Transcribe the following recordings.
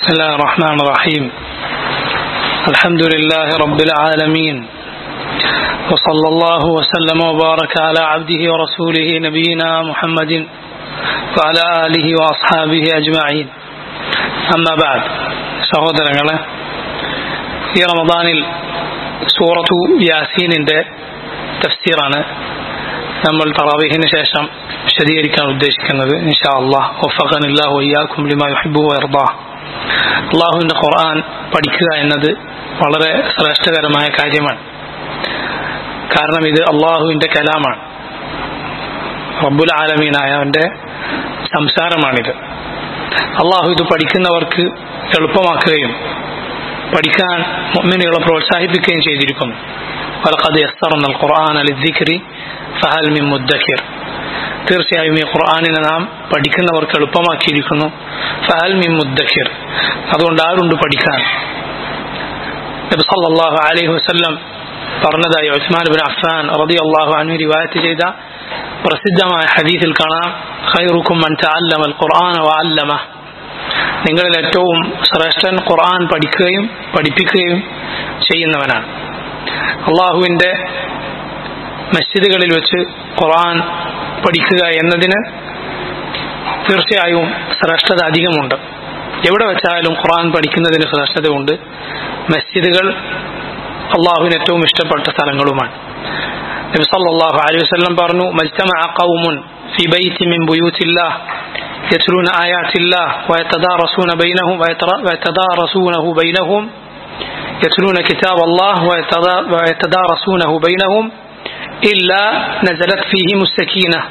بسم الله الرحمن الرحيم الحمد لله رب العالمين وصلى الله وسلم وبارك على عبده ورسوله نبينا محمد وعلى آله وأصحابه أجمعين أما بعد സഹോദരങ്ങളെ ഈ റമദാനിൽ സൂറത്തു യാസീനിന്റെ തഫ്സീറാണ് നമ്മൾ തറാവീഹിന് ശേഷം വിശദീകരിക്കാൻ ഉദ്ദേശിക്കുന്നത് ഇൻഷാ അള്ളാഹ് ഒഫഖനില്ലാഹു വയ്യാക്കും ലിമാ യുഹിബ്ബു വയർദാ അള്ളാഹുവിന്റെ ഖുർആൻ പഠിക്കുക എന്നത് വളരെ ശ്രേഷ്ഠകരമായ കാര്യമാണ് കാരണം ഇത് അള്ളാഹുവിന്റെ കലാമാണ് റബ്ബുൽ ആലമീനായ അവന്റെ സംസാരമാണിത് അള്ളാഹു ഇത് പഠിക്കുന്നവർക്ക് എളുപ്പമാക്കുകയും പഠിക്കാൻ മുഅ്മിനുകളെ പ്രോത്സാഹിപ്പിക്കുകയും ചെയ്തിരിക്കുന്നു ولقد يسرنا القرآن للذكر فهل من مدكر തീർച്ചയായും ഈ ഖുർആാനിനെ നാം പഠിക്കുന്നവർക്ക് എളുപ്പമാക്കിയിരിക്കുന്നു ഫഹൽ മിൻ മുദ്ദഖിർ അതുകൊണ്ട് ആരുണ്ട് പഠിക്കാൻ നബി സല്ലല്ലാഹു അലൈഹി വസല്ലം പറഞ്ഞതായി ഉസ്മാൻ ബിൻ അഫ്ഫാൻ റളിയല്ലാഹു അൻഹു റിവായത്ത് ചെയ്ത പ്രസിദ്ധമായ ഹദീസിൽ കാണാം ഖൈറുക്കും മൻ തഅല്ലമ അൽ ഖുർആന വഅല്ലമ നിങ്ങളിൽ ഏറ്റവും ശ്രേഷ്ഠൻ ഖുർആൻ പഠിക്കുകയും പഠിപ്പിക്കുകയും ചെയ്യുന്നവനാണ് അള്ളാഹുവിന്റെ മസ്ജിദുകളിൽ വെച്ച് ഖുർആൻ പഠിക്കുക എന്നതിന് തീർച്ചയായും ശ്രേഷ്ഠത അധികമുണ്ട് എവിടെ വെച്ചാലും ഖുർആൻ പഠിക്കുന്നതിന് ശ്രേഷ്ഠതയുണ്ട് മസ്ജിദുകൾ അള്ളാഹുവിന് ഏറ്റവും ഇഷ്ടപ്പെട്ട സ്ഥലങ്ങളുമാണ് നബി സല്ലല്ലാഹു അലൈഹി വസല്ലം പറഞ്ഞു മജ്തമഅ ഖൗമുൻ ഫി ബൈത്തി മിൻ ബുയൂത്തില്ലാഹ് يتلون آيات الله ويتدارسون بينهم ويتدارسونه بينهم يتلون كتاب الله ويتدارسونه بينهم إلا نزلت فيهم السكينة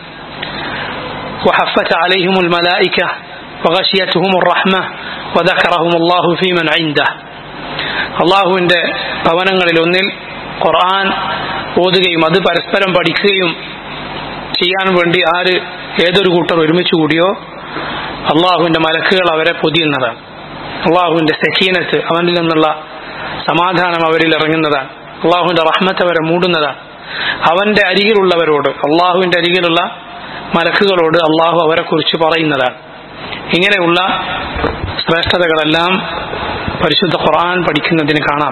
وحفت عليهم الملائكة وغشيتهم الرحمة وذكرهم الله في من عنده അള്ളാഹുവിൻ്റെ ഭവനങ്ങളിൽ ഒന്നിൽ ഖുർആൻ ഓതുകയും അത് പരസ്പരം പഠിക്കുകയും ചെയ്യാൻ വേണ്ടി ആര് ഏതൊരു കൂട്ടർ ഒരുമിച്ച് കൂടിയോ അള്ളാഹുവിൻ്റെ മലക്കുകൾ അവരെ പൊതിയുന്നതാണ് അള്ളാഹുവിൻ്റെ സക്കീനത്ത് അവനിൽ നിന്നുള്ള സമാധാനം അവരിൽ ഇറങ്ങുന്നതാണ് അള്ളാഹുവിൻ്റെ റഹ്മത്ത് അവരെ മൂടുന്നതാണ് അവന്റെ അരികിലുള്ളവരോട് അള്ളാഹുവിന്റെ അരികിലുള്ള മലക്കുകളോട് അള്ളാഹു അവരെ കുറിച്ച് പറയുന്നതാണ് ഇങ്ങനെയുള്ള ശ്രേഷ്ഠതകളെല്ലാം പരിശുദ്ധ ഖുർആൻ പഠിക്കുന്നതിന് കാണാം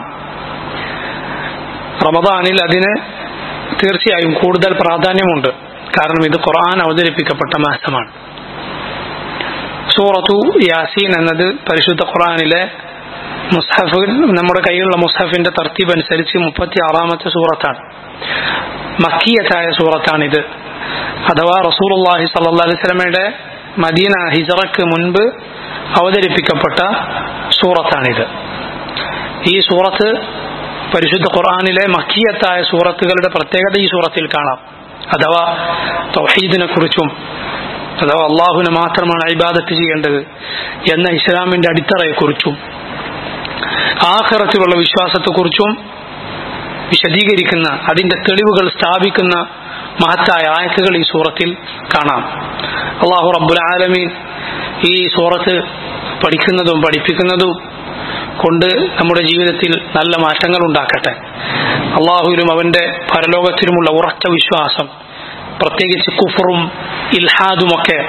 റമദാനിൽ അതിന് തീർച്ചയായും കൂടുതൽ പ്രാധാന്യമുണ്ട് കാരണം ഇത് ഖുർആൻ അവതരിപ്പിക്കപ്പെട്ട മാസമാണ് സൂറത്തു യാസീൻ എന്നത് പരിശുദ്ധ ഖുർആനിലെ മുസ്ഹഫ് നമ്മുടെ കയ്യിലുള്ള മുസ്ഹഫിന്റെ തർത്തീബ് അനുസരിച്ച് മുപ്പത്തി ആറാമത്തെ സൂറത്താണ് മക്കിയത്തായ സൂറത്താണിത് അഥവാ റസൂർല്ലാഹി സല്ലാ അലൈസ്ലമയുടെ മദീന ഹിജറക്ക് മുൻപ് അവതരിപ്പിക്കപ്പെട്ട സൂറത്താണിത് ഈ സൂറത്ത് പരിശുദ്ധ ഖുർആാനിലെ മക്കിയത്തായ സൂറത്തുകളുടെ പ്രത്യേകത ഈ സൂറത്തിൽ കാണാം അഥവാ തൗഹീദിനെ കുറിച്ചും അഥവാ അള്ളാഹുവിനെ മാത്രമാണ് അഭിബാദത്ത് ചെയ്യേണ്ടത് എന്ന ഇസ്ലാമിന്റെ അടിത്തറയെക്കുറിച്ചും ആഖിറത്തിലുള്ള വിശ്വാസത്തെക്കുറിച്ചും വിശദീകരിക്കുന്ന അതിന്റെ തെളിവുകൾ സ്ഥാപിക്കുന്ന മഹത്തായ ആയത്തുകൾ ഈ സൂറത്തിൽ കാണാം അള്ളാഹു റബ്ബുൽ ആലമീൻ ഈ സൂറത്ത് പഠിക്കുന്നതും പഠിപ്പിക്കുന്നതും കൊണ്ട് നമ്മുടെ ജീവിതത്തിൽ നല്ല മാറ്റങ്ങൾ ഉണ്ടാക്കട്ടെ അള്ളാഹുവിനും അവന്റെ പരലോകത്തിലുമുള്ള ഉറച്ച വിശ്വാസം പ്രത്യേകിച്ച് കുഫറും ഇൽഹാദുമൊക്കെ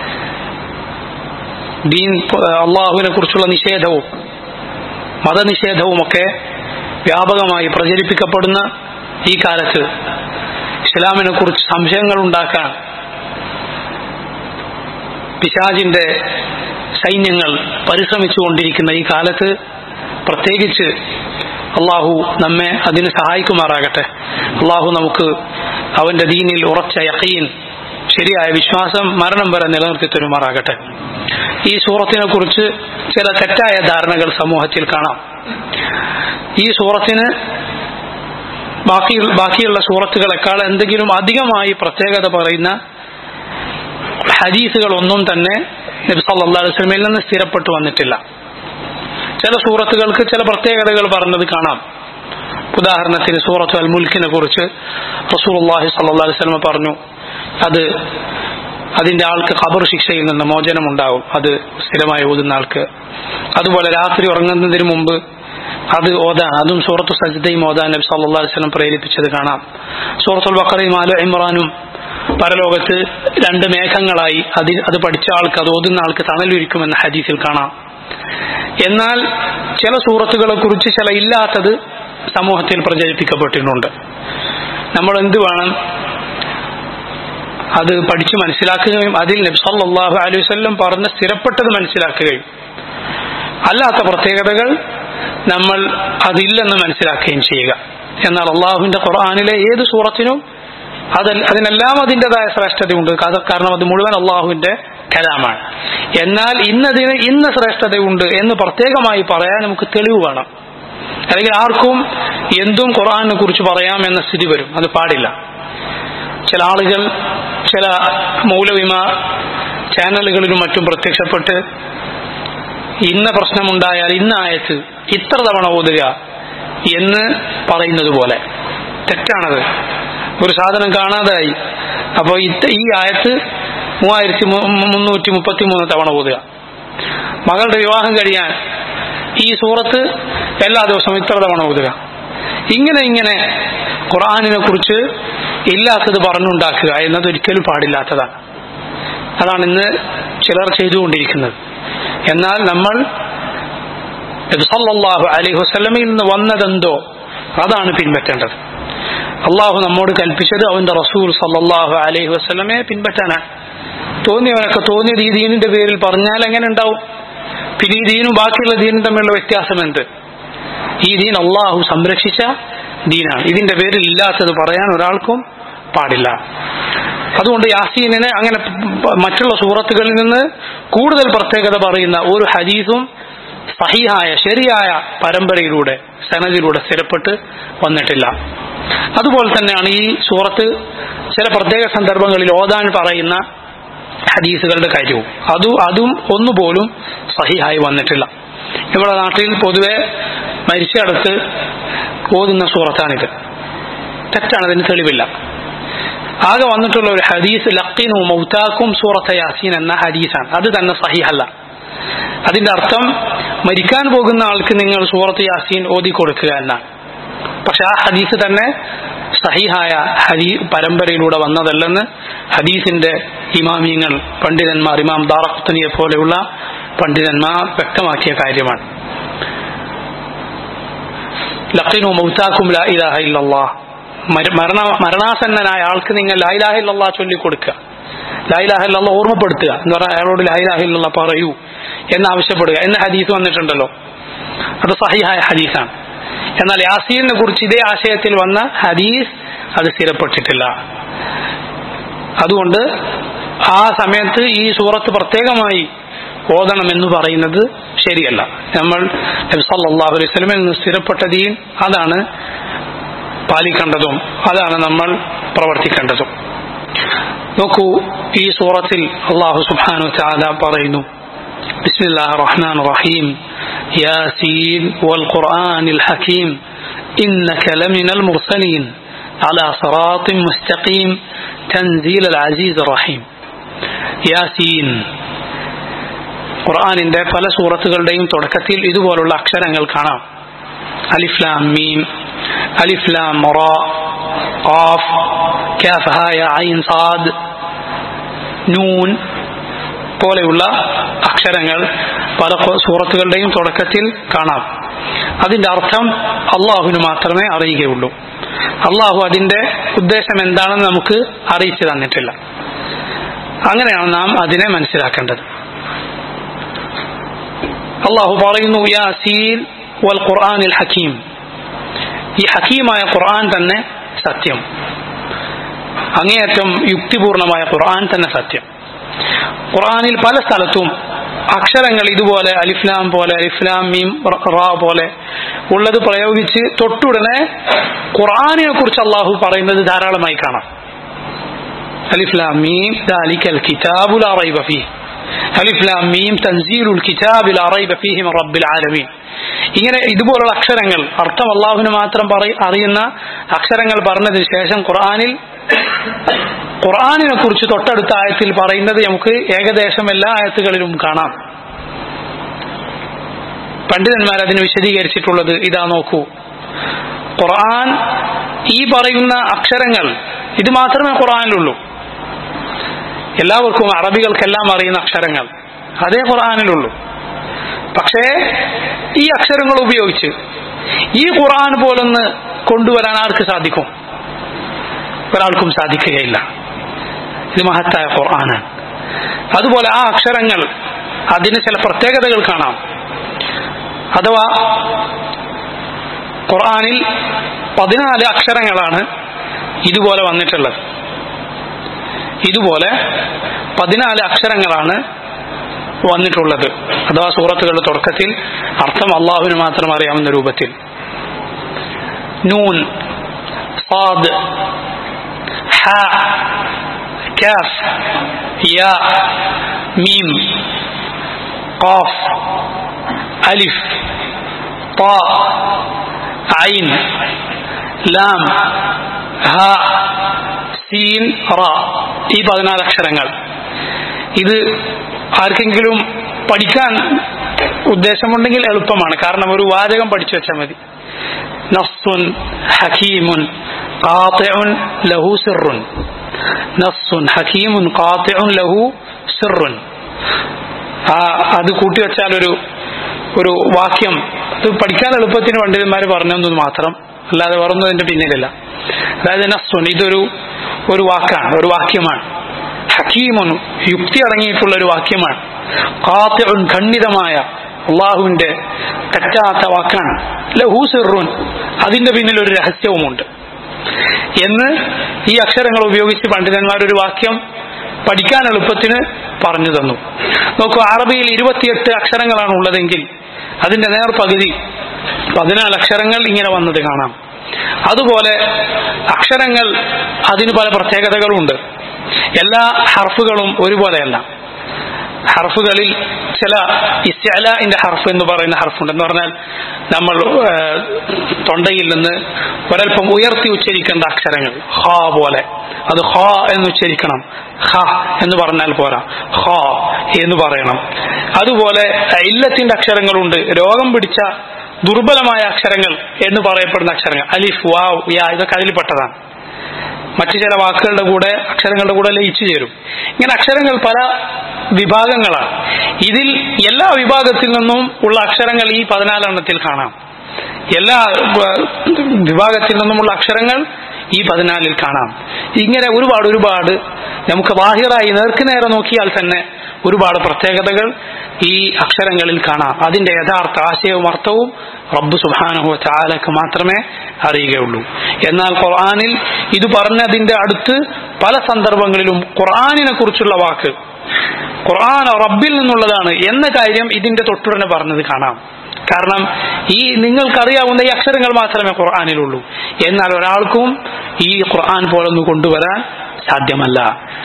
ദീൻ അള്ളാഹുവിനെ കുറിച്ചുള്ള നിഷേധവും മതനിഷേധവുമൊക്കെ വ്യാപകമായി പ്രചരിപ്പിക്കപ്പെടുന്ന ഈ കാലത്ത് ഇസ്ലാമിനെ കുറിച്ച് സംശയങ്ങൾ ഉണ്ടാക്കാൻ പിശാജിന്റെ സൈന്യങ്ങൾ പരിശ്രമിച്ചുകൊണ്ടിരിക്കുന്ന ഈ കാലത്ത് പ്രത്യേകിച്ച് അള്ളാഹു നമ്മെ അതിന് സഹായിക്കുമാറാകട്ടെ അള്ളാഹു നമുക്ക് അവന്റെ ദീനിൽ ഉറച്ച യക്കീൻ ശരിയായ വിശ്വാസം മരണം വരെ നിലനിർത്തി തരുമാറാകട്ടെ ഈ സൂറത്തിനെ കുറിച്ച് ചില തെറ്റായ ധാരണകൾ സമൂഹത്തിൽ കാണാം ഈ സൂറത്തിന് ബാക്കി ബാക്കിയുള്ള സൂറത്തുകളെക്കാൾ എന്തെങ്കിലും അധികമായി പ്രത്യേകത പറയുന്ന ഹദീസുകളൊന്നും തന്നെ നബി സല്ലല്ലാഹു അലൈഹി വസല്ലമയിൽ നിന്ന് സ്ഥിരപ്പെട്ടു വന്നിട്ടില്ല ചില സൂറത്തുകൾക്ക് ചില പ്രത്യേകതകൾ പറഞ്ഞത് കാണാം ഉദാഹരണത്തിന് സൂറത്ത് അൽ മുൽക്കിനെ കുറിച്ച് റസൂലുള്ളാഹി സ്വല്ലല്ലാഹു അലൈഹി വസല്ലം പറഞ്ഞു അത് അതിന്റെ ആൾക്ക് ഖബർ ശിക്ഷയിൽ നിന്ന് മോചനം ഉണ്ടാവും അത് സ്ഥിരമായി ഓതുന്ന ആൾക്ക് അതുപോലെ രാത്രി ഉറങ്ങുന്നതിന് മുമ്പ് അത് ഓതാൻ അതും സൂറത്തു സജ്ദയും ഓതാൻ നബി സല്ലല്ലാഹു അലൈഹി വസല്ലം പ്രേരിപ്പിച്ചത് കാണാം സൂറത്തുൽ ബഖറയും ആലു ഇമ്രാനും പരലോകത്ത് രണ്ട് മേഘങ്ങളായി അത് അത് പഠിച്ച ആൾക്ക് അത് ഓതുന്ന ആൾക്ക് തണലൊരുക്കുമെന്ന ഹദീസിൽ കാണാം എന്നാൽ ചില സൂറത്തുകളെ കുറിച്ച് ചില ഇല്ലാത്തത് സമൂഹത്തിൽ പ്രചരിപ്പിക്കപ്പെട്ടിട്ടുണ്ട് നമ്മൾ എന്ത് വേണം അത് പഠിച്ചു മനസ്സിലാക്കുകയും അതിൽ നബ്സല്ലാഹു അലൈഹി വസല്ലം പറഞ്ഞ് സ്ഥിരപ്പെട്ടത് മനസ്സിലാക്കുകയും അല്ലാത്ത പ്രത്യേകതകൾ നമ്മൾ അതില്ലെന്ന് മനസ്സിലാക്കുകയും ചെയ്യുക എന്നാൽ അള്ളാഹുവിന്റെ ഖുർആാനിലെ ഏത് സൂറത്തിനും അത് അതിനെല്ലാം അതിൻ്റെതായ ശ്രേഷ്ഠതയുണ്ട് അത് കാരണം അത് മുഴുവൻ അള്ളാഹുവിന്റെ കലാമാണ് എന്നാൽ ഇന്നതിന് ഇന്ന ശ്രേഷ്ഠതയുണ്ട് എന്ന് പ്രത്യേകമായി പറയാൻ നമുക്ക് തെളിവ് വേണം അല്ലെങ്കിൽ ആർക്കും എന്തും ഖുർആാനിനെ കുറിച്ച് പറയാം എന്ന സ്ഥിതി വരും അത് പാടില്ല ചില ആളുകൾ ചില മൗലവിമാർ ചാനലുകളിലും മറ്റും പ്രത്യക്ഷപ്പെട്ട് ഇന്ന പ്രശ്നമുണ്ടായാൽ ഇന്ന ആയത്ത് ഇത്ര തവണ ഓതുക എന്ന് പറയുന്നത് പോലെ തെറ്റാണത് ഒരു സാധനം കാണാതായി അപ്പോൾ ഈ ആയത്ത് മൂവായിരത്തി മുന്നൂറ്റി മുപ്പത്തി മൂന്ന് തവണ ഓതുക മകളുടെ വിവാഹം കഴിയാൻ ഈ സൂറത്ത് എല്ലാ ദിവസവും ഇത്ര തവണ ഓതുക ഇങ്ങനെ ഇങ്ങനെ ഖുർആാനിനെ കുറിച്ച് ഇല്ലാത്തത് പറഞ്ഞുണ്ടാക്കുക എന്നത് ഒരിക്കലും പാടില്ലാത്തതാണ് അതാണ് ഇന്ന് ചിലർ ചെയ്തുകൊണ്ടിരിക്കുന്നത് എന്നാൽ നമ്മൾ സല്ലല്ലാഹു അലൈഹി വസല്ലമയിൽ നിന്ന് വന്നതെന്തോ അതാണ് പിൻപറ്റേണ്ടത് അള്ളാഹു നമ്മോട് കൽപ്പിച്ചത് അവന്റെ റസൂൽ സല്ലല്ലാഹു അലൈഹി വസല്ലമയെ പിൻപറ്റാനാണ് തോന്നിയവനൊക്കെ തോന്നിയ ഈ ദീനിന്റെ പേരിൽ പറഞ്ഞാൽ എങ്ങനെ ഉണ്ടാവും പിന്നെ ഈ ദീനും ബാക്കിയുള്ള ദീനും തമ്മിലുള്ള വ്യത്യാസം എന്ത് ഈ ദീൻ അള്ളാഹു സംരക്ഷിച്ച ദീനാണ് ഇതിന്റെ പേരിൽ ഇല്ലാത്തത് പറയാൻ ഒരാൾക്കും പാടില്ല അതുകൊണ്ട് യാസീനിനെ അങ്ങനെ മറ്റുള്ള സൂറത്തുകളിൽ നിന്ന് കൂടുതൽ പ്രത്യേകത പറയുന്ന ഒരു ഹദീസും സഹിഹായ ശരിയായ പരമ്പരയിലൂടെ സനദിലൂടെ സ്ഥിരപ്പെട്ട് വന്നിട്ടില്ല അതുപോലെ തന്നെയാണ് ഈ സൂറത്ത് ചില പ്രത്യേക സന്ദർഭങ്ങളിൽ ഓതാൻ പറയുന്ന ഹദീസുകളുടെ കാര്യവും അതു അതും ഒന്നുപോലും സഹിഹായി വന്നിട്ടില്ല നമ്മുടെ നാട്ടിൽ പൊതുവെ മരിച്ചടത്ത് ഓതുന്ന സൂറത്താണിത് തെറ്റാണ് അതിന് തെളിവില്ല ആകെ വന്നിട്ടുള്ള ഒരു ഹദീസ് ലക്കിനും മൗത്താക്കും സൂറത്ത യാസീൻ എന്ന ഹദീസാണ് അത് തന്നെ സഹിഹല്ല അതിന്റെ അർത്ഥം മരിക്കാൻ പോകുന്ന ആൾക്ക് നിങ്ങൾ സൂറത്ത് യാസീൻ ഓതി കൊടുക്കുക എന്നാണ് പക്ഷെ ആ ഹദീസ് തന്നെ സഹിഹായ ഹദീ പരമ്പരയിലൂടെ വന്നതല്ലെന്ന് ഹദീസിന്റെ ഇമാമിയങ്ങൾ പണ്ഡിതന്മാർ ഇമാം ദാറഖ്തനിയെ പോലെയുള്ള പണ്ഡിതന്മാർ വ്യക്തമാക്കിയ കാര്യമാണ് ലഖിനു മൗത്താക്കും ലാ ഇലാഹ ഇല്ലല്ലാഹ് മരണ മരണാസന്നനായ ആൾക്ക് നിങ്ങൾ ലാ ഇലാഹ ഇല്ലല്ലാഹ് ചൊല്ലിക്കൊടുക്കുക ലാ ഇലാഹ ഇല്ലല്ലാഹ് ഓർമ്മപ്പെടുത്തുക എന്ന് പറഞ്ഞാൽ അയാളോട് ലാ ഇലാഹ ഇല്ലല്ലാഹ് പറയൂ എന്ന് ആവശ്യപ്പെടുക എന്ന ഹദീസ് വന്നിട്ടുണ്ടല്ലോ അത് സഹിഹായ ഹദീസാണ് എന്നാൽ യാസീനെ കുറിച്ച് ഇതേ ആശയത്തിൽ വന്ന ഹദീസ് അത് സ്ഥിരപ്പെട്ടിട്ടില്ല അതുകൊണ്ട് ആ സമയത്ത് ഈ സൂറത്ത് പ്രത്യേകമായി ഓതണം എന്ന് പറയുന്നത് ശരിയല്ല നമ്മൾ സല്ലല്ലാഹു അലൈഹി വസല്ലമയിൽ നിന്ന് സ്ഥിരപ്പെട്ട ദീൻ അതാണ് പാലിക്കേണ്ടതും അതാണ് നമ്മൾ പ്രവർത്തിക്കേണ്ടതും നോക്കൂ ഈ സൂറത്തിൽ അള്ളാഹു സുബ്ഹാനഹു തആല പറയുന്നു بسم الله الرحمن الرحيم ياسين والقرآن الحكيم إنك لمن المرسلين على صراط مستقيم تنزيل العزيز الرحيم യാസീൻ ഖുർആാനിന്റെ പല സൂറത്തുകളുടെയും തുടക്കത്തിൽ ഇതുപോലുള്ള അക്ഷരങ്ങൾ കാണാം അലിഫ്ലാം മീം അലിഫ്ലാം മൊറ ഖാഫ് കാഫ് ഹായ ഐൻ സാദ് നൂൻ പോലെയുള്ള അക്ഷരങ്ങൾ പല സൂറത്തുകളുടെയും തുടക്കത്തിൽ കാണാം അതിന്റെ അർത്ഥം അള്ളാഹുവിന് മാത്രമേ അറിയുകയുള്ളൂ അള്ളാഹു അതിന്റെ ഉദ്ദേശം എന്താണെന്ന് നമുക്ക് അറിയിച്ചു തന്നിട്ടില്ല അങ്ങനെയാണ് നാം അതിനെ മനസ്സിലാക്കേണ്ടത് അള്ളാഹു പറയുന്നു യാസീൻ വൽ ഖുർആനിൽ ഹക്കീം ഈ ഹക്കീമായ ഖുർആൻ തന്നെ സത്യം അങ്ങേയറ്റം യുക്തിപൂർണമായ ഖുർആൻ തന്നെ സത്യം ഖുർആനിൽ പല സ്ഥലത്തും അക്ഷരങ്ങൾ ഇതുപോലെ അലിഫ്ലാം പോലെ അലിഫ്ലാം മീം റാ പോലെ ഉള്ളത് പ്രയോഗിച്ച് തൊട്ടുടനെ ഖുർആാനിനെ കുറിച്ച് അള്ളാഹു പറയുന്നത് ധാരാളമായി കാണാം അലിഫ്ലാം മീം ദാലിക്കൽ കിതാബു ലാ റൈബ ഫീഹ് അലിഫ്ലാം മീം തൻസീലുൽ കിതാബി ലാ റൈബ ഫീഹി മിൻ റബ്ബിൽ ആലമീൻ ഇങ്ങനെ ഇതുപോലുള്ള അക്ഷരങ്ങൾ അർത്ഥം അള്ളാഹുവിന് മാത്രം അറിയുന്ന അക്ഷരങ്ങൾ പറഞ്ഞതിന് ശേഷം ഖുർആനിൽ ഖുർആാനിനെ കുറിച്ച് തൊട്ടടുത്ത ആയത്തിൽ പറയുന്നത് നമുക്ക് ഏകദേശം എല്ലാ ആയത്തുകളിലും കാണാം പണ്ഡിതന്മാർ അതിന് വിശദീകരിച്ചിട്ടുള്ളത് ഇതാ നോക്കൂ ഖുർആൻ ഈ പറയുന്ന അക്ഷരങ്ങൾ ഇത് മാത്രമേ ഖുർആനിലുള്ളൂ എല്ലാവർക്കും അറബികൾക്കെല്ലാം അറിയുന്ന അക്ഷരങ്ങൾ അതേ ഖുർആനിലുള്ളൂ പക്ഷേ ഈ അക്ഷരങ്ങൾ ഉപയോഗിച്ച് ഈ ഖുർആൻ പോലൊന്ന് കൊണ്ടുവരാൻ ആർക്ക് സാധിക്കും ഒരാൾക്കും സാധിക്കുകയില്ല ഇത് മഹത്തായ ഖുർആനാണ് അതുപോലെ ആ അക്ഷരങ്ങൾ അതിന് ചില പ്രത്യേകതകൾ കാണാം അഥവാ ഖുർആനിൽ പതിനാല് അക്ഷരങ്ങളാണ് ഇതുപോലെ വന്നിട്ടുള്ളത് ഇതുപോലെ പതിനാല് അക്ഷരങ്ങളാണ് വന്നിട്ടുള്ളത് അഥവാ സൂറത്തുകളുടെ തുടക്കത്തിൽ അർത്ഥം അള്ളാഹുവിന് മാത്രം അറിയാവുന്ന രൂപത്തിൽ നൂൻ സാദ് ഹ കാഫ് യാ മീം ഖാഫ് അലിഫ് طاء عين ലാം ഹ സീൻ റ ഈ പതിനാല് അക്ഷരങ്ങൾ ഇത് ആർക്കെങ്കിലും പഠിക്കാൻ ഉദ്ദേശമുണ്ടെങ്കിൽ എളുപ്പമാണ് കാരണം ഒരു വാചകം പഠിച്ചു വെച്ചാൽ മതി നസ്സുൻ ഹക്കീമുൻ ഖാത്തിഉൻ ലഹു സിറുൻ നസ്സുൻ ഹക്കീമുൻ ഖാത്തിഉൻ ലഹു സിറുൻ ആ അത് കൂട്ടി വെച്ചാൽ ഒരു ഒരു വാക്യം അത് പഠിക്കാൻ എളുപ്പത്തിന് പണ്ഡിതന്മാർ പറഞ്ഞെന്നത് മാത്രം അല്ലാതെ വേറൊന്നും അതിന്റെ പിന്നിലില്ല അതായത് നസ്സുൻ ഇതൊരു ഒരു വാക്കാണ് ഒരു വാക്യമാണ് ഹക്കീമുൻ യുക്തി അടങ്ങിയിട്ടുള്ള ഒരു വാക്യമാണ് ഖാത്തിഉൻ ഖണ്ഡിതമായ അള്ളാഹുവിന്റെ തെറ്റാത്ത വാക്കാണ് ലഹു സിറുൻ അതിന്റെ പിന്നിൽ ഒരു രഹസ്യവുമുണ്ട് എന്ന് ഈ അക്ഷരങ്ങൾ ഉപയോഗിച്ച് പണ്ഡിതന്മാർ ഒരു വാക്യം പഠിക്കാൻ എളുപ്പത്തിന് പറഞ്ഞു തന്നു നോക്കൂ അറബിയിൽ ഇരുപത്തിയെട്ട് അക്ഷരങ്ങളാണ് ഉള്ളതെങ്കിൽ അതിന്റെ നേർപകുതി പതിനാല് അക്ഷരങ്ങൾ ഇങ്ങനെ വന്നത് കാണാം അതുപോലെ അക്ഷരങ്ങൾ അതിന് പല പ്രത്യേകതകളുണ്ട് എല്ലാ ഹർഫുകളും ഒരുപോലെയല്ല ഹർഫുകളിൽ ചില ഇസ്യലിന്റെ ഹർഫ് എന്ന് പറയുന്ന ഹർഫുണ്ട് എന്ന് പറഞ്ഞാൽ നമ്മൾ ഏഹ്, തൊണ്ടയിൽ നിന്ന് ഒരൽപ്പം ഉയർത്തി ഉച്ചരിക്കേണ്ട അക്ഷരങ്ങൾ ഹ പോലെ അത് ഹ എന്ന് ഉച്ചരിക്കണം ഹ എന്ന് പറഞ്ഞാൽ പോരാ ഹ എന്ന് പറയണം അതുപോലെ ഇല്ലത്തിന്റെ അക്ഷരങ്ങളുണ്ട് രോഗം പിടിച്ച ദുർബലമായ അക്ഷരങ്ങൾ എന്ന് പറയപ്പെടുന്ന അക്ഷരങ്ങൾ അലിഫ് വാവ് യാ ഇതൊക്കെ അതിൽപ്പെട്ടതാണ് മറ്റു ചില വാക്കുകളുടെ കൂടെ അക്ഷരങ്ങളുടെ കൂടെ ലയിച്ചു ചേരും ഇങ്ങനെ അക്ഷരങ്ങൾ പല വിഭാഗങ്ങളാണ് ഇതിൽ എല്ലാ വിഭാഗത്തിൽ നിന്നും ഉള്ള അക്ഷരങ്ങൾ ഈ പതിനാലെണ്ണത്തിൽ കാണാം എല്ലാ വ- വിഭാഗത്തിൽ നിന്നുമുള്ള അക്ഷരങ്ങൾ ഈ പതിനാലിൽ കാണാം ഇങ്ങനെ ഒരുപാട് ഒരുപാട് നമുക്ക് ബാഹിറായി നേർക്കുനേരെ നോക്കിയാൽ തന്നെ ഒരുപാട് പ്രത്യേകതകൾ ഈ അക്ഷരങ്ങളിൽ കാണാം അതിന്റെ യഥാർത്ഥ ആശയവും അർത്ഥവും റബ്ബ് സുബാനഹു ചാലക്ക് മാത്രമേ അറിയുകയുള്ളൂ എന്നാൽ ഖുർആാനിൽ ഇത് പറഞ്ഞതിന്റെ അടുത്ത് പല സന്ദർഭങ്ങളിലും ഖുർആാനിനെ കുറിച്ചുള്ള വാക്ക് ഖുർആൻ റബ്ബിൽ നിന്നുള്ളതാണ് എന്ന കാര്യം ഇതിന്റെ തൊട്ടുടനെ പറഞ്ഞത് കാണാം കാരണം ഈ നിങ്ങൾക്കറിയാവുന്ന ഈ അക്ഷരങ്ങൾ മാത്രമേ ഖുർആാനിലുള്ളൂ എന്നാൽ ഒരാൾക്കും ഈ ഖുർആൻ പോലൊന്ന് കൊണ്ടുവരാൻ സാധ്യമല്ല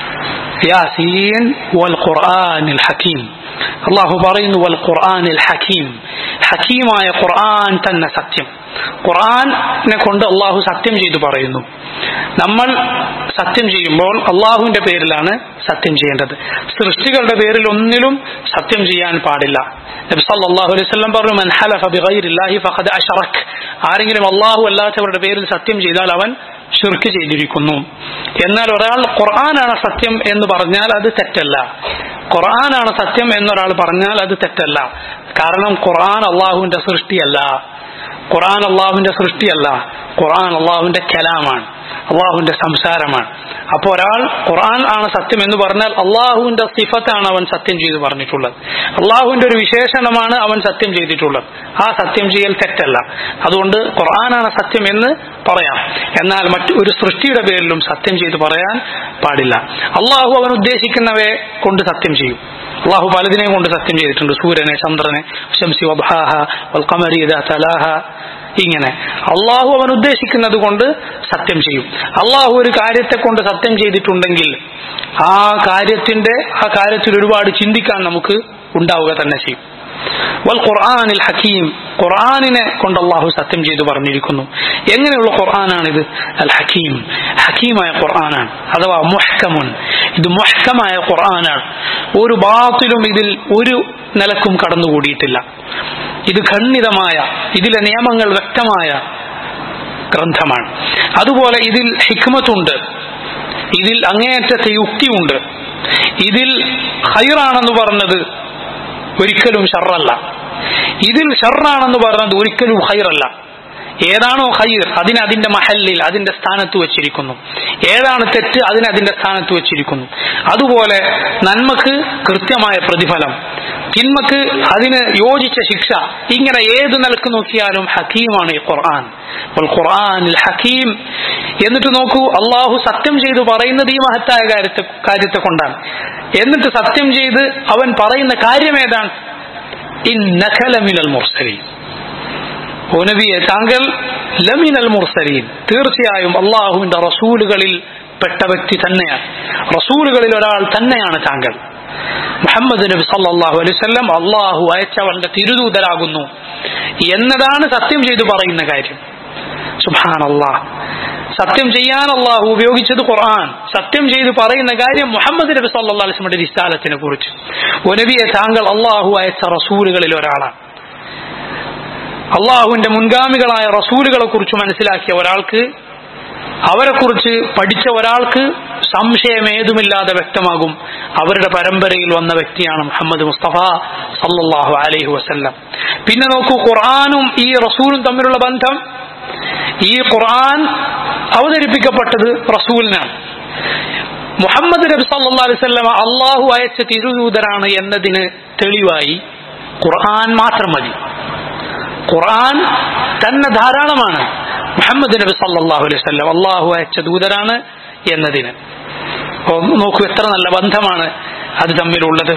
യാസീൻ വൽ ഖുർആനിൽ ഹക്കീം അള്ളാഹു പറയുന്നു വൽ ഖുർആനിൽ ഹക്കീം ഹക്കീമായ ഖുർആൻ തന്നെ സത്യം ഖുർആനെ കൊണ്ട് അള്ളാഹു സത്യം ചെയ്തു പറയുന്നു നമ്മൾ സത്യം ചെയ്യുമ്പോൾ അള്ളാഹുവിന്റെ പേരിലാണ് സത്യം ചെയ്യേണ്ടത് സൃഷ്ടികളുടെ പേരിൽ ഒന്നിലും സത്യം ചെയ്യാൻ പാടില്ല നബി സല്ലല്ലാഹു അലൈഹി വസല്ലം പറഞ്ഞു മൻ ഹലഫ ബിഗൈരില്ലാഹി ഫഖദ് അശറക് ആരെങ്കിലും അള്ളാഹു അല്ലാത്തവരുടെ പേരിൽ സത്യം ചെയ്താൽ അവൻ ഷിർക്ക് ചെയ്തിരിക്കുന്നു എന്നാൽ ഒരാൾ ഖുർആനാണ് സത്യം എന്ന് പറഞ്ഞാൽ അത് തെറ്റല്ല ഖുർആനാണ് സത്യം എന്നൊരാൾ പറഞ്ഞാൽ അത് തെറ്റല്ല കാരണം ഖുർആൻ അള്ളാഹുവിന്റെ സൃഷ്ടിയല്ല ഖുർആൻ അള്ളാഹുവിന്റെ സൃഷ്ടിയല്ല ഖുർആൻ അള്ളാഹുവിന്റെ കലാമാണ് അള്ളാഹുവിന്റെ സംസാരമാണ് അപ്പോൾ ഒരാൾ ഖുർആൻ ആണ് സത്യം എന്ന് പറഞ്ഞാൽ അള്ളാഹുവിന്റെ സിഫത്താണ് അവൻ സത്യം ചെയ്ത് പറഞ്ഞിട്ടുള്ളത് അള്ളാഹുവിന്റെ ഒരു വിശേഷണമാണ് അവൻ സത്യം ചെയ്തിട്ടുള്ളത് ആ സത്യം ചെയ്യൽ തെറ്റല്ല അതുകൊണ്ട് ഖുർആനാണ് സത്യം എന്ന് പറയാം എന്നാൽ മറ്റു ഒരു സൃഷ്ടിയുടെ പേരിലും സത്യം ചെയ്ത് പറയാൻ പാടില്ല അള്ളാഹു അവൻ ഉദ്ദേശിക്കുന്നവയെ കൊണ്ട് സത്യം ചെയ്യും അള്ളാഹു പലതിനെയും കൊണ്ട് സത്യം ചെയ്തിട്ടുണ്ട് സൂര്യനെ ചന്ദ്രനെ ശംസി വബ്ഹാഹ വൽ ഖമരി ഇദാ തലാഹ ഇങ്ങനെ അള്ളാഹു അവൻ ഉദ്ദേശിക്കുന്നത് കൊണ്ട് സത്യം ചെയ്യും അള്ളാഹു ഒരു കാര്യത്തെ കൊണ്ട് സത്യം ചെയ്തിട്ടുണ്ടെങ്കിൽ ആ കാര്യത്തിന്റെ ആ കാര്യത്തിൽ ഒരുപാട് ചിന്തിക്കാൻ നമുക്ക് ഉണ്ടാവുക തന്നെ ചെയ്യും വൽ ഖുർആനിൽ ഹക്കീം ഖുർആനിനെ കൊണ്ട് അള്ളാഹു സത്യം ചെയ്തു പറഞ്ഞിരിക്കുന്നു എങ്ങനെയുള്ള ഖുർആനാണിത് അൽ ഹക്കീം ഹക്കീമായ ഖുർആനാണ് അഥവാ മുഹ്കമുൻ ഇത് മുഹ്കമായ ഖുർആനാണ് ഒരു ബാത്തിലും ഇതിൽ ഒരു നിലക്കും കടന്നുകൂടിയിട്ടില്ല ഇത് ഖണ്ഡിതമായ ഇതിലെ നിയമങ്ങൾ വ്യക്തമായ ഗ്രന്ഥമാണ് അതുപോലെ ഇതിൽ ഹിക്മത്തുണ്ട് ഇതിൽ അങ്ങേയറ്റത്തെ യുക്തിയുണ്ട് ഇതിൽ ഹൈറാണെന്ന് പറഞ്ഞത് ഒരിക്കലും ഷറല്ല ഇതിൽ ഷർറാണെന്ന് പറഞ്ഞത് ഒരിക്കലും ഹൈറല്ല ഏതാണോ ഹൈർ അതിന് അതിന്റെ മഹല്ലിൽ അതിന്റെ സ്ഥാനത്ത് വെച്ചിരിക്കുന്നു ഏതാണ് തെറ്റ് അതിന് അതിന്റെ സ്ഥാനത്ത് വെച്ചിരിക്കുന്നു അതുപോലെ നന്മക്ക് കൃത്യമായ പ്രതിഫലം തിന്മക്ക് അതിന് യോജിച്ച ശിക്ഷ ഇങ്ങനെ ഏത് നിലക്ക് നോക്കിയാലും ഹക്കീമാണ് ഈ ഖുർആൻ ഖുർആനിൽ ഹക്കീം എന്നിട്ട് നോക്കൂ അള്ളാഹു സത്യം ചെയ്തു പറയുന്നത് ഈ മഹത്തായ കാര്യത്തെ കാര്യത്തെ കൊണ്ടാണ് എന്നിട്ട് സത്യം ചെയ്ത് അവൻ പറയുന്ന കാര്യം ഏതാണ് ഇന്നഖലമിനൽ മുർസലീൻ ഓ നബിയെ താങ്കൾ ലമിനൽ മുർസലീൻ തീർച്ചയായും അള്ളാഹുവിന്റെ റസൂലുകളിൽ പെട്ട വ്യക്തി തന്നെയാണ് റസൂലുകളിൽ ഒരാൾ തന്നെയാണ് താങ്കൾ മുഹമ്മദ് നബി സല്ലല്ലാഹു അലൈഹി വസല്ലം അള്ളാഹു അയച്ചവളുടെ തിരുദൂതരാകുന്നു എന്നതാണ് സത്യം ചെയ്തു പറയുന്ന കാര്യം സുബാനല്ലാ സത്യം ചെയ്യാൻ അള്ളാഹു ഉപയോഗിച്ചത് ഖുർആൻ സത്യം ചെയ്ത് പറയുന്ന കാര്യം മുഹമ്മദ് നബി സല്ലല്ലാഹു അലൈഹി വസല്ലമയുടെ റിസാലത്തിനെ കുറിച്ച് ഓ നബിയെ താങ്കൾ അള്ളാഹു അയച്ച റസൂലുകളിൽ ഒരാളാണ് അള്ളാഹുവിന്റെ മുൻഗാമികളായ റസൂലുകളെ കുറിച്ച് മനസ്സിലാക്കിയ ഒരാൾക്ക് അവരെ കുറിച്ച് പഠിച്ച ഒരാൾക്ക് സംശയം ഏതുമില്ലാതെ വ്യക്തമാകും അവരുടെ പരമ്പരയിൽ വന്ന വ്യക്തിയാണ് മുഹമ്മദ് മുസ്തഫ സല്ലല്ലാഹു അലൈഹി വസല്ലം പിന്നെ നോക്കൂ ഖുർആാനും ഈ റസൂലും തമ്മിലുള്ള ബന്ധം ഈ ഖുർആൻ അവതരിപ്പിക്കപ്പെട്ടത് റസൂലിനാണ് മുഹമ്മദ് നബി സല്ലല്ലാഹു അലൈഹി വസല്ലം അള്ളാഹു അയച്ച തിരുദൂതരാണ് എന്നതിന് തെളിവായി ഖുർആൻ മാത്രം മതി ഖുർആൻ തന്നെ ധാരാളമാണ് മുഹമ്മദ് നബി സല്ലല്ലാഹു അലൈഹി വസല്ലം അള്ളാഹു അയച്ച ദൂതരാണ് എന്നതിന് നോക്കൂ എത്ര നല്ല ബന്ധമാണ് അത് തമ്മിലുള്ളത്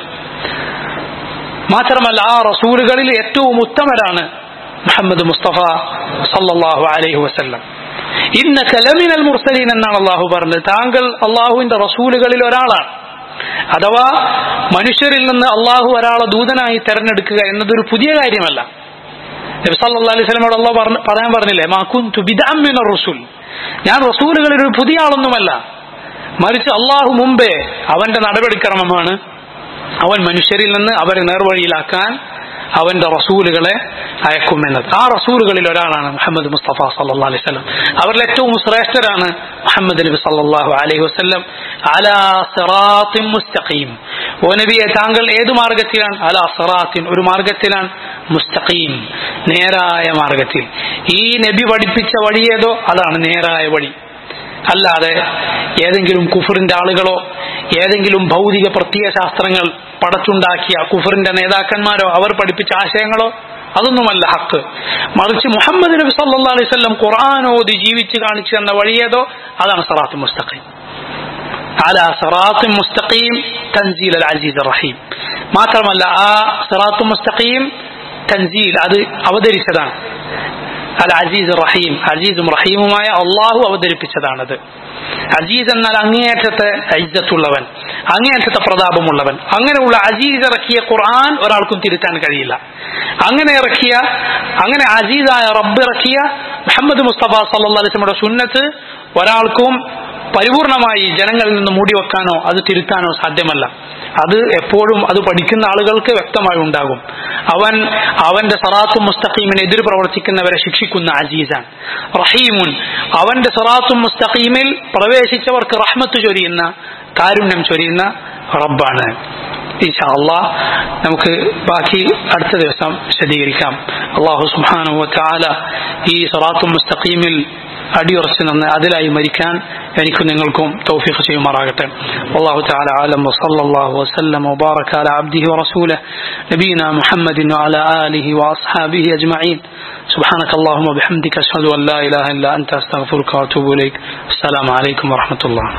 മാത്രമല്ല ആ റസൂലുകളിൽ ഏറ്റവും ഉത്തമരാണ് മുഹമ്മദ് മുസ്തഫ സല്ലല്ലാഹു അലൈഹി വസല്ലം ഇന്ന കലമിനൽ മുർസലീൻ എന്നാണ് അള്ളാഹു പറഞ്ഞത് താങ്കൾ അള്ളാഹുവിന്റെ റസൂലുകളിൽ ഒരാളാണ് അഥവാ മനുഷ്യരിൽ നിന്ന് അള്ളാഹു ഒരാളെ ദൂതനായി തെരഞ്ഞെടുക്കുക എന്നതൊരു പുതിയ കാര്യമല്ല നബി സല്ലല്ലാഹു അലൈഹി വസല്ലമയോട് അള്ളാഹു പറയാൻ പറഞ്ഞില്ലേ മാ കുന്തു ബിദ്അം മിനർ റസൂൽ ഞാൻ റസൂലുകളിൽ ഒരു പുതിയ ആളൊന്നുമല്ല മറിച്ച് അള്ളാഹു മുമ്പേ അവന്റെ നടപടിക്രമമാണ് അവൻ മനുഷ്യരിൽ നിന്ന് അവരെ നേർവഴിയിലാക്കാൻ അവന്റെ റസൂലുകളെ അയക്കുമെന്നത് ആ റസൂലുകളിൽ ഒരാളാണ് മുഹമ്മദ് മുസ്തഫ സല്ലാ അലൈഹി വസല്ലം അവരിൽ ഏറ്റവും ശ്രേഷ്ഠരാണ് മുഹമ്മദ് നബി സല്ലല്ലാഹു അലൈഹി വസല്ലം അലാ സിറാത്തിൻ മുസ്തഖീം ഓ നബിയെ താങ്കൾ ഏത് മാർഗത്തിലാണ് അലാ സിറാത്തിൻ ഒരു മാർഗത്തിലാണ് മുസ്തഖീം നേരായ മാർഗത്തിൽ ഈ നബി പഠിപ്പിച്ച വഴി ഏതോ അതാണ് നേരായ വഴി അല്ലാതെ ഏതെങ്കിലും കുഫറിന്റെ ആളുകളോ ഏതെങ്കിലും ഭൗതിക പ്രത്യയ ശാസ്ത്രങ്ങൾ പടച്ചുണ്ടാക്കിയ കുഫറിന്റെ നേതാക്കന്മാരോ അവർ പഠിപ്പിച്ച ആശയങ്ങളോ അതൊന്നുമല്ല ഹക്ക് മറിച്ച് മുഹമ്മദ് നബി സല്ലാ അലൈഹി സ്വല്ലം ഖുർആൻ ഓതി ജീവിച്ച് കാണിച്ചു തന്ന വഴിയേതോ അതാണ് സറാത്ത് മുസ്തഖീം على صراط مستقيم تنزيل العزيز الرحيم മാത്രമല്ല ആ സിറാത്ത് മുസ്തഖീം തൻസീൽ അത് അവതരിച്ചതാണ് അൽ അസീസ് റഹീം അസീസും റഹീമുമായ അള്ളാഹു അവതരിപ്പിച്ചതാണത് അസീസ് എന്നാൽ അങ്ങേയറ്റത്തെ ഐജത്തുള്ളവൻ അങ്ങേയറ്റത്തെ പ്രതാപമുള്ളവൻ അങ്ങനെയുള്ള അസീസ് ഇറക്കിയ ഖുർആൻ ഒരാൾക്കും തിരുത്താൻ കഴിയില്ല അങ്ങനെ ഇറക്കിയ അങ്ങനെ അസീസായ റബ്ബ് ഇറക്കിയ മുഹമ്മദ് മുസ്തഫ സല്ലാ അലിസ്ലമയുടെ സുന്നത്ത് ഒരാൾക്കും പരിപൂർണമായി ജനങ്ങളിൽ നിന്ന് മൂടിവെക്കാനോ അത് തിരുത്താനോ സാധ്യമല്ല അത് എപ്പോഴും അത് പഠിക്കുന്ന ആളുകൾക്ക് വ്യക്തമായി ഉണ്ടാകും അവൻ അവന്റെ സറാത്തും മുസ്തഖീമിന് എതിര് പ്രവർത്തിക്കുന്നവരെ ശിക്ഷിക്കുന്ന അജീസാൻ റഹീമുൻ അവന്റെ സറാത്തും മുസ്തഖീമിൽ പ്രവേശിച്ചവർക്ക് റഹ്മത്ത് ചൊരിയുന്ന കാരുണ്യം ചൊരിയുന്ന റബ്ബാണ് ഇൻഷാ നമുക്ക് ബാക്കി അടുത്ത ദിവസം വിശദീകരിക്കാം അള്ളാഹു സുബ്ഹാനഹു വതആല ഈ സറാത്തും മുസ്തഖീമിൽ അടിയുറച്ച് നിന്ന് അതിലായി മരിക്കാൻ എനിക്കും നിങ്ങൾക്കും തൗഫീഖ് ചെയ്യുമാറാകട്ടെ والله تعالى أعلم وصلى الله وسلم وبارك على عبده ورسوله نبينا محمد وعلى آله وأصحابه أجمعين سبحانك اللهم وبحمدك أشهد أن لا إله إلا أنت أستغفرك وأتوب إليك السلام عليكم ورحمة الله